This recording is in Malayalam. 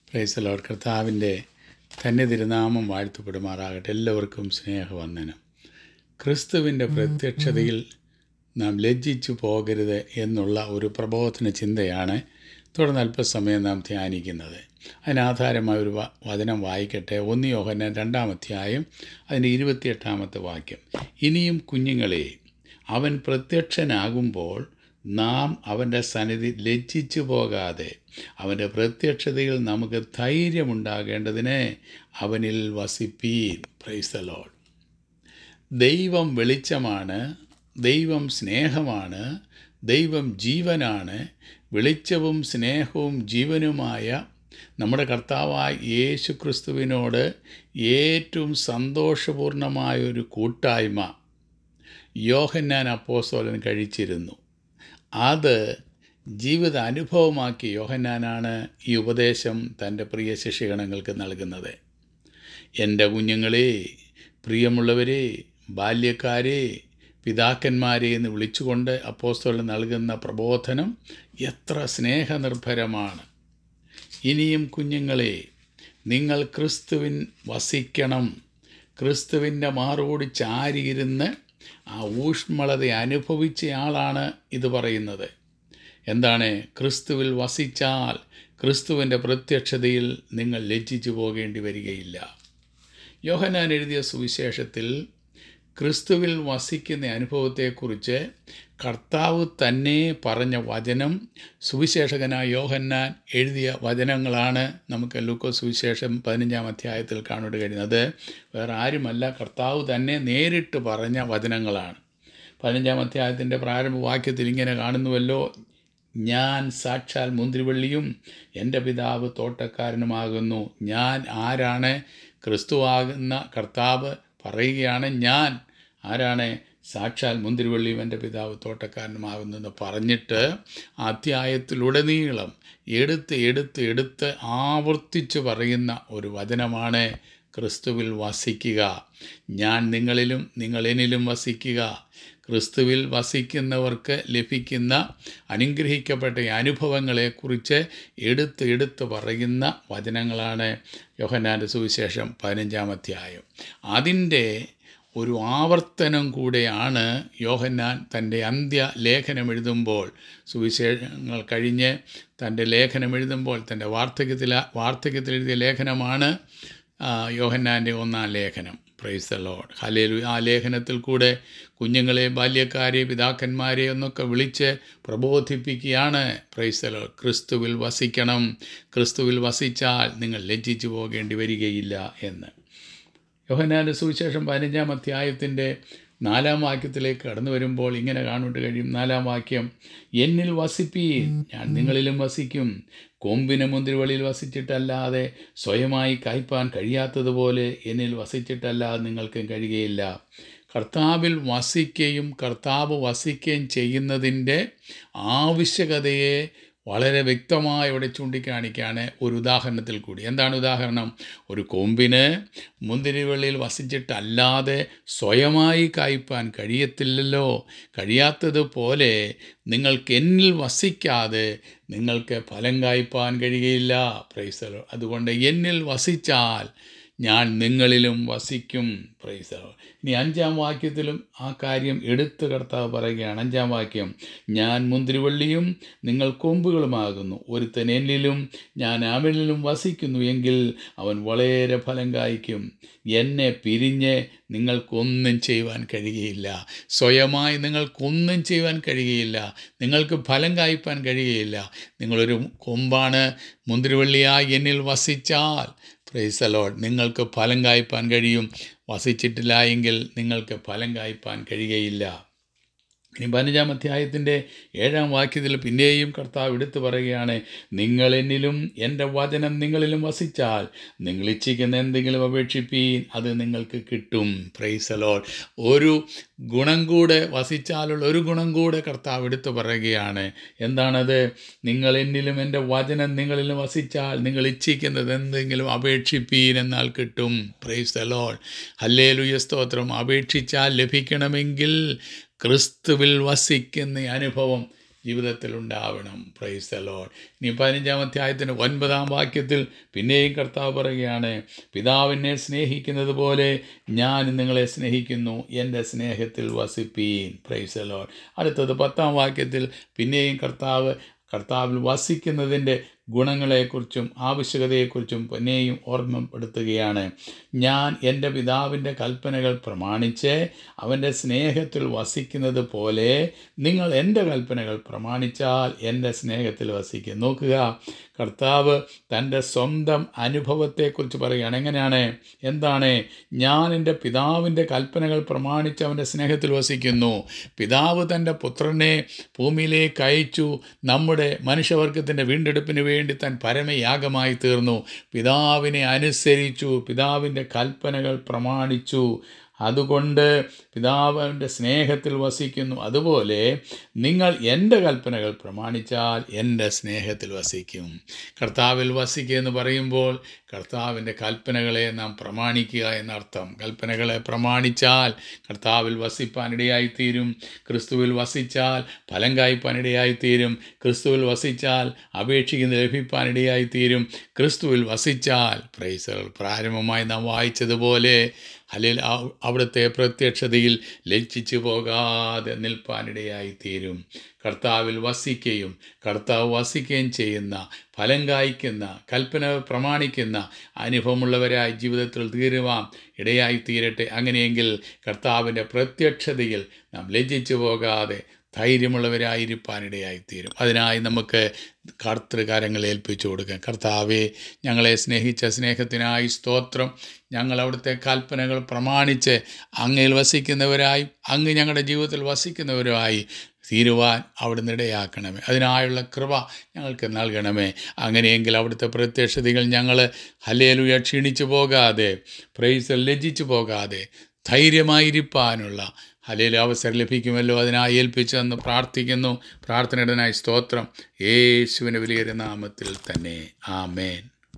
പ്രൈസലോട് കർത്താവിൻ്റെ തന്നെ തിരുനാമം വാഴ്ത്തപ്പെടുമാറാകട്ടെ എല്ലാവർക്കും സ്നേഹവന്ദനം ക്രിസ്തുവിൻ്റെ പ്രത്യക്ഷതയിൽ നാം ലജ്ജിച്ചു പോകരുത് എന്നുള്ള ഒരു പ്രബോധന ചിന്തയാണ് തുടർന്ന് അല്പസമയം നാം ധ്യാനിക്കുന്നത് അതിനാധാരമായ ഒരു വ- വചനം വായിക്കട്ടെ ഒന്ന് യോഹന്നാൻ രണ്ടാമധ്യായം അതിൻ്റെ ഇരുപത്തിയെട്ടാമത്തെ വാക്യം ഇനിയും കുഞ്ഞുങ്ങളെ അവൻ പ്രത്യക്ഷനാകുമ്പോൾ നാം അവൻ്റെ സന്നിധി ലജ്ജിച്ചു പോകാതെ അവൻ്റെ പ്രത്യക്ഷതയിൽ നമുക്ക് ധൈര്യമുണ്ടാകേണ്ടതിന് അവനിൽ വസിപ്പീൻ പ്രൈസ് ലോഡ് ദൈവം വെളിച്ചമാണ് ദൈവം സ്നേഹമാണ് ദൈവം ജീവനാണ് വെളിച്ചവും സ്നേഹവും ജീവനുമായ നമ്മുടെ കർത്താവായ യേശു ക്രിസ്തുവിനോട് ഏറ്റവും സന്തോഷപൂർണമായ ഒരു കൂട്ടായ്മ യോഹന്നാൻ അപ്പോസ്തോലൻ കഴിച്ചിരുന്നു അത് ജീവിത അനുഭവമാക്കി യോഹന്നാനാണ് ഈ ഉപദേശം തൻ്റെ പ്രിയ ശിഷ്യഗണങ്ങൾക്ക് നൽകുന്നത് എൻ്റെ കുഞ്ഞുങ്ങളെ പ്രിയമുള്ളവരെ ബാല്യക്കാരെ പിതാക്കന്മാരെ എന്ന് വിളിച്ചുകൊണ്ട് അപ്പോസ്തലൻ നൽകുന്ന പ്രബോധനം എത്ര സ്നേഹനിർഭരമാണ് ഇനിയും കുഞ്ഞുങ്ങളെ നിങ്ങൾ ക്രിസ്തുവിൻ വസിക്കണം ക്രിസ്തുവിൻ്റെ മാറോട് ചാരിയിരുന്ന് ആ ഊഷ്മളത അനുഭവിച്ചയാളാണ് ഇത് പറയുന്നത് എന്താണ് ക്രിസ്തുവിൽ വസിച്ചാൽ ക്രിസ്തുവിൻ്റെ പ്രത്യക്ഷതയിൽ നിങ്ങൾ ലജ്ജിച്ചു പോകേണ്ടി വരികയില്ല യോഹനാൻ എഴുതിയ സുവിശേഷത്തിൽ ക്രിസ്തുവിൽ വസിക്കുന്ന അനുഭവത്തെക്കുറിച്ച് കർത്താവ് തന്നെ പറഞ്ഞ വചനം സുവിശേഷകനായ യോഹന്നാൻ എഴുതിയ വചനങ്ങളാണ് നമുക്ക് ലൂക്കോ സുവിശേഷം പതിനഞ്ചാം അധ്യായത്തിൽ കാണുവാൻ കഴിയുന്നത് വേറെ ആരുമല്ല കർത്താവ് തന്നെ നേരിട്ട് പറഞ്ഞ വചനങ്ങളാണ് പതിനഞ്ചാം അധ്യായത്തിൻ്റെ പ്രാരംഭ വാക്യത്തിൽ ഇങ്ങനെ കാണുന്നുവല്ലോ ഞാൻ സാക്ഷാൽ മുന്തിരിവള്ളിയും എൻ്റെ പിതാവ് തോട്ടക്കാരനുമാകുന്നു ഞാൻ ആരാണ് ക്രിസ്തുവാകുന്ന കർത്താവ് പറയുകയാണ് ഞാൻ ആരാണ് സാക്ഷാൽ മുന്തിരിവള്ളിയും എൻ്റെ പിതാവ് തോട്ടക്കാരനുമാകുന്നെന്ന് പറഞ്ഞിട്ട് ആ അധ്യായത്തിലുടനീളം എടുത്ത് എടുത്ത് എടുത്ത് ആവർത്തിച്ച് പറയുന്ന ഒരു വചനമാണ് ക്രിസ്തുവിൽ വസിക്കുക ഞാൻ നിങ്ങളിലും നിങ്ങൾ എന്നിലും വസിക്കുക ക്രിസ്തുവിൽ വസിക്കുന്നവർക്ക് ലഭിക്കുന്ന അനുഗ്രഹിക്കപ്പെട്ട ഈ അനുഭവങ്ങളെക്കുറിച്ച് എടുത്ത് എടുത്ത് പറയുന്ന വചനങ്ങളാണ് യോഹന്നാൻ്റെ സുവിശേഷം പതിനഞ്ചാം അധ്യായം അതിൻ്റെ ഒരു ആവർത്തനം കൂടെയാണ് യോഹന്നാൻ തൻ്റെ അന്ത്യ ലേഖനം എഴുതുമ്പോൾ സുവിശേഷങ്ങൾ കഴിഞ്ഞ് തൻ്റെ ലേഖനം എഴുതുമ്പോൾ തൻ്റെ വാർദ്ധക്യത്തിൽ വാർദ്ധക്യത്തിൽ എഴുതിയ ലേഖനമാണ് ആ, യോഹന്നാൻ്റെ ഒന്നാം ലേഖനം പ്രൈസ് ദ ലോഡ് ഹലേലു ആ ലേഖനത്തിൽ കൂടെ കുഞ്ഞുങ്ങളെ ബാല്യക്കാരെ പിതാക്കന്മാരെ എന്നൊക്കെ വിളിച്ച് പ്രബോധിപ്പിക്കുകയാണ് പ്രൈസ് ദ ലോഡ് ക്രിസ്തുവിൽ വസിക്കണം ക്രിസ്തുവിൽ വസിച്ചാൽ നിങ്ങൾ ലജ്ജിച്ചു പോകേണ്ടി വരികയില്ല എന്ന് യോഹന്നാൻ്റെ സുവിശേഷം പതിനഞ്ചാം അധ്യായത്തിൻ്റെ നാലാം വാക്യത്തിലേക്ക് കടന്നു വരുമ്പോൾ ഇങ്ങനെ കാണുവാൻ കഴിയും നാലാം വാക്യം എന്നിൽ വസിപ്പീൻ ഞാൻ നിങ്ങളിലും വസിക്കും കൊമ്പിന് മുന്തിരിവള്ളിയിൽ വസിച്ചിട്ടല്ലാതെ സ്വയമായി കായ്പാൻ കഴിയാത്തതുപോലെ എന്നിൽ വസിച്ചിട്ടല്ലാതെ നിങ്ങൾക്കും കഴിയുകയില്ല കർത്താവിൽ വസിക്കുകയും കർത്താവ് വസിക്കുകയും ചെയ്യുന്നതിൻ്റെ ആവശ്യകതയെ വളരെ വ്യക്തമായി ഇവിടെ ചൂണ്ടിക്കാണിക്കുകയാണ് ഒരു ഉദാഹരണത്തിൽ കൂടി എന്താണ് ഉദാഹരണം ഒരു കൊമ്പിന് മുന്തിരിവള്ളിയിൽ വസിച്ചിട്ടല്ലാതെ സ്വയമായി കായ്പാൻ കഴിയത്തില്ലല്ലോ കഴിയാത്തതുപോലെ നിങ്ങൾക്ക് എന്നിൽ വസിക്കാതെ നിങ്ങൾക്ക് ഫലം കായ്പാൻ കഴിയുകയില്ല പ്രൈസലോ അതുകൊണ്ട് എന്നിൽ വസിച്ചാൽ ഞാൻ നിങ്ങളിലും വസിക്കും പ്രൈസലോ ഇനി അഞ്ചാം വാക്യത്തിലും ആ കാര്യം എടുത്തു കർത്താവ് പറയുകയാണ് അഞ്ചാം വാക്യം ഞാൻ മുന്തിരിവള്ളിയും നിങ്ങൾ കൊമ്പുകളുമാകുന്നു ഒരുത്തൻ എന്നിലും ഞാൻ അവനിലും വസിക്കുന്നു എങ്കിൽ അവൻ വളരെ ഫലം കായ്ക്കും എന്നെ പിരിഞ്ഞ് നിങ്ങൾക്കൊന്നും ചെയ്യുവാൻ കഴിയുകയില്ല സ്വയമായി നിങ്ങൾക്കൊന്നും ചെയ്യുവാൻ കഴിയുകയില്ല നിങ്ങൾക്ക് ഫലം കായ്പാൻ കഴിയുകയില്ല നിങ്ങളൊരു കൊമ്പാണ് മുന്തിരിവള്ളിയായി എന്നിൽ വസിച്ചാൽ പ്രൈസ് അലോഡ് നിങ്ങൾക്ക് ഫലം കായ്പാൻ കഴിയും വസിച്ചിട്ടില്ല എങ്കിൽ നിങ്ങൾക്ക് ഫലം കായ്പാൻ കഴിയുകയില്ല ഇനി പതിനഞ്ചാം അധ്യായത്തിൻ്റെ ഏഴാം വാക്യത്തിൽ പിന്നെയും കർത്താവ് എടുത്തു പറയുകയാണ് നിങ്ങൾ എന്നിലും എൻ്റെ വചനം നിങ്ങളിലും വസിച്ചാൽ നിങ്ങൾ ഇച്ഛിക്കുന്ന എന്തെങ്കിലും അപേക്ഷിപ്പീൻ അത് നിങ്ങൾക്ക് കിട്ടും പ്രൈസലോൾ ഒരു ഗുണം കൂടെ വസിച്ചാലുള്ള ഒരു ഗുണം കൂടെ കർത്താവ് എടുത്തു പറയുകയാണ് എന്താണത് നിങ്ങൾ എന്നിലും എൻ്റെ വചനം നിങ്ങളിലും വസിച്ചാൽ നിങ്ങൾ ഇച്ഛിക്കുന്നത് എന്തെങ്കിലും അപേക്ഷിപ്പീൻ എന്നാൽ കിട്ടും പ്രൈസ് ലോൾ ഹല്ലേലുയ സ്തോത്രം അപേക്ഷിച്ചാൽ ലഭിക്കണമെങ്കിൽ ക്രിസ്തുവിൽ വസിക്കുന്ന ഈ അനുഭവം ജീവിതത്തിൽ ഉണ്ടാവണം പ്രൈസ് ദ ലോഡ് ഇനി പതിനഞ്ചാം അധ്യായത്തിൻ്റെ ഒൻപതാം വാക്യത്തിൽ പിന്നെയും കർത്താവ് പറയുകയാണ് പിതാവിനെ സ്നേഹിക്കുന്നത് പോലെ ഞാൻ നിങ്ങളെ സ്നേഹിക്കുന്നു എൻ്റെ സ്നേഹത്തിൽ വസിപ്പീൻ പ്രൈസ് ദ ലോഡ് അടുത്തത് പത്താം വാക്യത്തിൽ പിന്നെയും കർത്താവ് കർത്താവിൽ വസിക്കുന്നതിൻ്റെ ഗുണങ്ങളെക്കുറിച്ചും ആവശ്യകതയെക്കുറിച്ചും പിന്നെയും ഓർമ്മപ്പെടുത്തുകയാണ് ഞാൻ എൻ്റെ പിതാവിൻ്റെ കൽപ്പനകൾ പ്രമാണിച്ച് അവൻ്റെ സ്നേഹത്തിൽ വസിക്കുന്നത് പോലെ നിങ്ങൾ എൻ്റെ കൽപ്പനകൾ പ്രമാണിച്ചാൽ എൻ്റെ സ്നേഹത്തിൽ വസിക്കും നോക്കുക കർത്താവ് തൻ്റെ സ്വന്തം അനുഭവത്തെക്കുറിച്ച് പറയുകയാണ് എങ്ങനെയാണ് എന്താണ് ഞാൻ എൻ്റെ പിതാവിൻ്റെ കൽപ്പനകൾ പ്രമാണിച്ച് അവൻ്റെ സ്നേഹത്തിൽ വസിക്കുന്നു പിതാവ് തൻ്റെ പുത്രനെ ഭൂമിയിലേക്ക് അയച്ചു നമ്മുടെ മനുഷ്യവർഗത്തിൻ്റെ വീണ്ടെടുപ്പിന് വേണ്ടി താൻ പരമയാഗമായി തീർന്നു പിതാവിനെ അനുസരിച്ചു പിതാവിൻ്റെ കൽപ്പനകൾ പ്രമാണിച്ചു അതുകൊണ്ട് പിതാവിൻ്റെ സ്നേഹത്തിൽ വസിക്കുന്നു അതുപോലെ നിങ്ങൾ എൻ്റെ കൽപ്പനകൾ പ്രമാണിച്ചാൽ എൻ്റെ സ്നേഹത്തിൽ വസിക്കും കർത്താവിൽ വസിക്കുക എന്ന് പറയുമ്പോൾ കർത്താവിൻ്റെ കൽപ്പനകളെ നാം പ്രമാണിക്കുക എന്നർത്ഥം കൽപ്പനകളെ പ്രമാണിച്ചാൽ കർത്താവിൽ വസിപ്പാനിടയായിത്തീരും ക്രിസ്തുവിൽ വസിച്ചാൽ ഫലം കായ്പാനിടയായിത്തീരും ക്രിസ്തുവിൽ വസിച്ചാൽ അപേക്ഷിക്കുന്ന ലഭിപ്പാനിടയായിത്തീരും ക്രിസ്തുവിൽ വസിച്ചാൽ പ്രൈസകൾ പ്രാരംഭമായി നാം വായിച്ചതുപോലെ അല്ലെങ്കിൽ അവിടുത്തെ പ്രത്യക്ഷതയിൽ ലജ്ജിച്ചു പോകാതെ നിൽപ്പാനിടയായിത്തീരും കർത്താവിൽ വസിക്കുകയും കർത്താവ് വസിക്കുകയും ചെയ്യുന്ന ഫലം കായ്ക്കുന്ന കൽപ്പന പ്രമാണിക്കുന്ന അനുഭവമുള്ളവരായി ജീവിതത്തിൽ തീരുവാൻ ഇടയായി തീരട്ടെ അങ്ങനെയെങ്കിൽ കർത്താവിൻ്റെ പ്രത്യക്ഷതയിൽ നാം ലജ്ജിച്ചു പോകാതെ ധൈര്യമുള്ളവരായിരിക്കാനിടയായിത്തീരും അതിനായി നമുക്ക് കർത്തൃകാരങ്ങൾ ഏൽപ്പിച്ചു കൊടുക്കാം കർത്താവെ ഞങ്ങളെ സ്നേഹിച്ച സ്നേഹത്തിനായി സ്തോത്രം ഞങ്ങൾ അവിടുത്തെ കൽപ്പനകൾ പ്രമാണിച്ച് അങ്ങയിൽ വസിക്കുന്നവരായി അങ്ങ് ഞങ്ങളുടെ ജീവിതത്തിൽ വസിക്കുന്നവരുമായി തീരുവാൻ അവിടുന്ന് ഇടയാക്കണമേ അതിനായുള്ള കൃപ ഞങ്ങൾക്ക് നൽകണമേ അങ്ങനെയെങ്കിൽ അവിടുത്തെ പ്രത്യക്ഷതകൾ ഞങ്ങൾ ഹലേലുയ ക്ഷീണിച്ചു പോകാതെ പ്രൈസ് ലജ്ജിച്ചു പോകാതെ ധൈര്യമായിരിക്കാനുള്ള ഹലേൽ അവസരം ലഭിക്കുമല്ലോ അതിനായി ഏൽപ്പിച്ചെന്ന് പ്രാർത്ഥിക്കുന്നു പ്രാർത്ഥനയുടനായി സ്തോത്രം യേശുവിൻ്റെ വലിയൊരു നാമത്തിൽ തന്നെ ആമേൻ